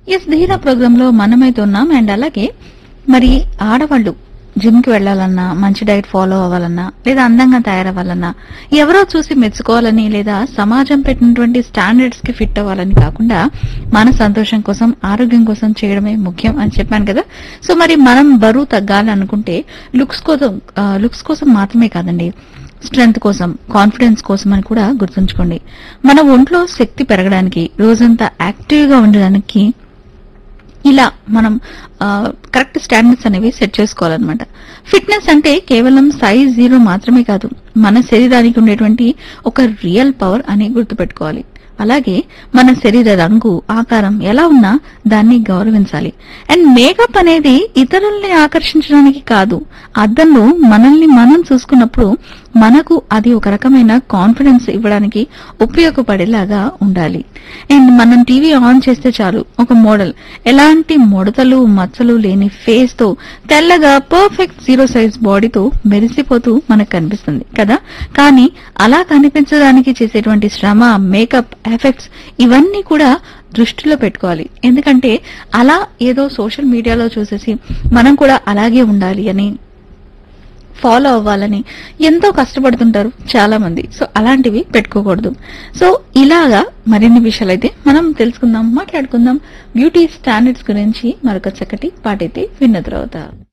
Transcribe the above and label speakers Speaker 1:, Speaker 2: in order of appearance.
Speaker 1: yes ధీరా programme లో మనమైతే ఉన్నాం అండ్ అలాగే మరి ఆడవాళ్ళు జిమ్ కి వెళ్లాలన్నా మంచి డైట్ ఫాలో అవ్వాలన్నా లేదా అందంగా తయారవ్వాలన్నా ఎవరో చూసి మెచ్చుకోవాలని లేదా సమాజం పెట్టినటువంటి స్టాండర్డ్స్ కి ఫిట్ అవ్వాలని కాకుండా మన సంతోషం కోసం ఆరోగ్యం కోసం చేయడమే ముఖ్యం అని చెప్పాను కదా సో మరి మనం బరువు తగ్గాలి అనుకుంటే లుక్స్ కోసం లుక్స్ కోసం మాత్రమే కాదండి స్ట్రెంగ్త్ కోసం కాన్ఫిడెన్స్ కోసం అని కూడా గుర్తుంచుకోండి మన ఒంట్లో శక్తి పెరగడానికి రోజంతా యాక్టివ్ గా ఉండడానికి ఇలా మనం కరెక్ట్ స్టాండర్డ్స్ అనేవి సెట్ చేసుకోవాలన్నమాట ఫిట్నెస్ అంటే కేవలం సైజ్ జీరో మాత్రమే కాదు మన శరీరానికి ఉండేటువంటి ఒక రియల్ పవర్ అని గుర్తుపెట్టుకోవాలి అలాగే మన శరీర రంగు ఆకారం ఎలా ఉన్నా దాన్ని గౌరవించాలి అండ్ మేకప్ అనేది ఇతరుల్ని ఆకర్షించడానికి కాదు అద్దంలో మనల్ని మనం చూసుకున్నప్పుడు మనకు అది ఒక రకమైన కాన్ఫిడెన్స్ ఇవ్వడానికి ఉపయోగపడేలాగా ఉండాలి అండ్ మనం టీవీ ఆన్ చేస్తే చాలు ఒక మోడల్ ఎలాంటి ముడతలు మచ్చలు లేని ఫేస్ తో తెల్లగా పర్ఫెక్ట్ జీరో సైజ్ బాడీతో మెరిసిపోతూ మనకు కనిపిస్తుంది కదా కానీ అలా కనిపించడానికి చేసేటువంటి శ్రమ మేకప్ ఎఫెక్ట్స్ ఇవన్నీ కూడా దృష్టిలో పెట్టుకోవాలి ఎందుకంటే అలా ఏదో సోషల్ మీడియాలో చూసేసి మనం కూడా అలాగే ఉండాలి అని ఫాలో అవ్వాలని ఎంతో కష్టపడుతుంటారు చాలా మంది సో అలాంటివి పెట్టుకోకూడదు సో ఇలాగా మరిన్ని విషయాలు అయితే మనం తెలుసుకుందాం మాట్లాడుకుందాం బ్యూటీ స్టాండర్డ్స్ గురించి మరొక చక్కటి పాటైతే విన్న తర్వాత